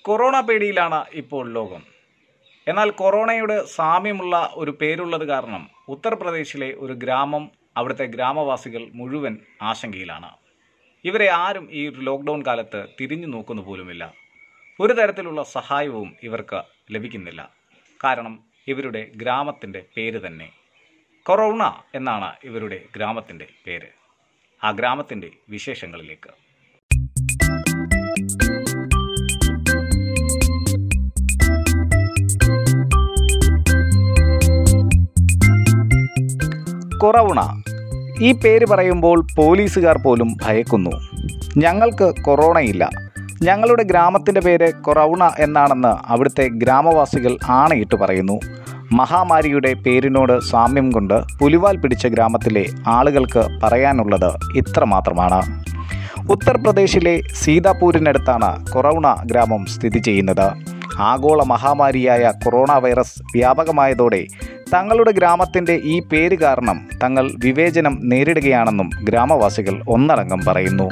corona പേടിയിലാണ് ഇപ്പോൾ ലോകം എന്നാൽ കൊറോണയുടെ സാമ്യമുള്ള ഒരു പേരുള്ളത് കാരണം ഉത്തർപ്രദേശിലെ ഒരു ഗ്രാമം അവിടുത്തെ ഗ്രാമവാസികൾ മുഴുവൻ ആശങ്കയിലാണ് ഇവരെ ആരും ഈ ഒരു ലോക്ക്ഡൗൺ കാലത്ത് തിരിഞ്ഞു നോക്കുന്നു പോലുമില്ല ഒരു തരത്തിലുള്ള സഹായവും ഇവർക്ക് ലഭിക്കുന്നില്ല കാരണം ഇവരുടെ ഗ്രാമത്തിൻ്റെ പേര് തന്നെ കൊറോണ എന്നാണ് ഇവരുടെ ഗ്രാമത്തിൻ്റെ പേര് ആ ഗ്രാമത്തിൻ്റെ വിശേഷങ്ങളിലേക്ക് കൊറോണ ഈ പേര് പറയുമ്പോൾ പോലീസുകാർ പോലും ഭയക്കുന്നു ഞങ്ങൾക്ക് കൊറോണയില്ല ഞങ്ങളുടെ ഗ്രാമത്തിൻ്റെ പേര് കൊറോണ എന്നാണെന്ന് അവിടുത്തെ ഗ്രാമവാസികൾ ആണയിട്ട് പറയുന്നു മഹാമാരിയുടെ പേരിനോട് സാമ്യം കൊണ്ട് പുലിവാൽ പിടിച്ച ഗ്രാമത്തിലെ ആളുകൾക്ക് പറയാനുള്ളത് ഇത്ര മാത്രമാണ് ഉത്തർപ്രദേശിലെ സീതാപൂരിനടുത്താണ് കൊറോണ ഗ്രാമം സ്ഥിതി ചെയ്യുന്നത് ആഗോള മഹാമാരിയായ കൊറോണ വൈറസ് വ്യാപകമായതോടെ തങ്ങളുടെ ഗ്രാമത്തിൻ്റെ ഈ പേര് കാരണം തങ്ങൾ വിവേചനം നേരിടുകയാണെന്നും ഗ്രാമവാസികൾ ഒന്നടങ്കം പറയുന്നു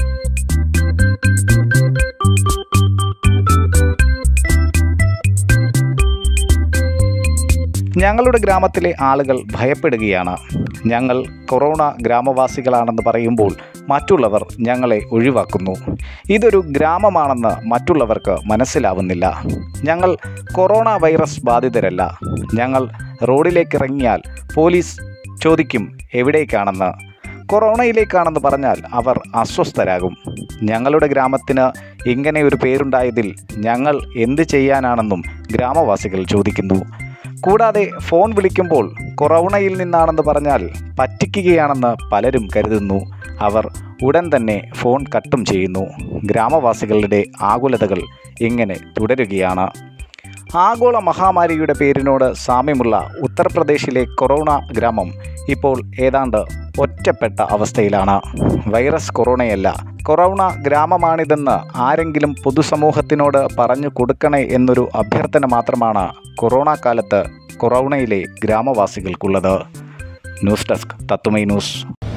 ഞങ്ങളുടെ ഗ്രാമത്തിലെ ആളുകൾ ഭയപ്പെടുകയാണ് ഞങ്ങൾ കൊറോണ ഗ്രാമവാസികളാണെന്ന് പറയുമ്പോൾ മറ്റുള്ളവർ ഞങ്ങളെ ഒഴിവാക്കുന്നു ഇതൊരു ഗ്രാമമാണെന്ന് മറ്റുള്ളവർക്ക് മനസ്സിലാവുന്നില്ല ഞങ്ങൾ കൊറോണ വൈറസ് ബാധിതരല്ല ഞങ്ങൾ റോഡിലേക്ക് ഇറങ്ങിയാൽ പോലീസ് ചോദിക്കും എവിടേക്കാണെന്ന് കൊറോണയിലേക്കാണെന്ന് പറഞ്ഞാൽ അവർ അസ്വസ്ഥരാകും ഞങ്ങളുടെ ഗ്രാമത്തിന് ഇങ്ങനെ ഒരു പേരുണ്ടായതിൽ ഞങ്ങൾ എന്ത് ചെയ്യാനാണെന്നും ഗ്രാമവാസികൾ ചോദിക്കുന്നു കൂടാതെ ഫോൺ വിളിക്കുമ്പോൾ കൊറോണയിൽ നിന്നാണെന്ന് പറഞ്ഞാൽ പറ്റിക്കുകയാണെന്ന് പലരും കരുതുന്നു അവർ ഉടൻ തന്നെ ഫോൺ കട്ടും ചെയ്യുന്നു ഗ്രാമവാസികളുടെ ആകുലതകൾ ഇങ്ങനെ തുടരുകയാണ് ആഗോള മഹാമാരിയുടെ പേരിനോട് സാമ്യമുള്ള ഉത്തർപ്രദേശിലെ കൊറോണ ഗ്രാമം ഇപ്പോൾ ഏതാണ്ട് ഒറ്റപ്പെട്ട അവസ്ഥയിലാണ് വൈറസ് കൊറോണയല്ല കൊറോണ ഗ്രാമമാണിതെന്ന് ആരെങ്കിലും പൊതുസമൂഹത്തിനോട് പറഞ്ഞു കൊടുക്കണേ എന്നൊരു അഭ്യർത്ഥന മാത്രമാണ് കൊറോണ കാലത്ത് കൊറോണയിലെ ഗ്രാമവാസികൾക്കുള്ളത് ന്യൂസ് ഡെസ്ക് തത്തുമൈ ന്യൂസ്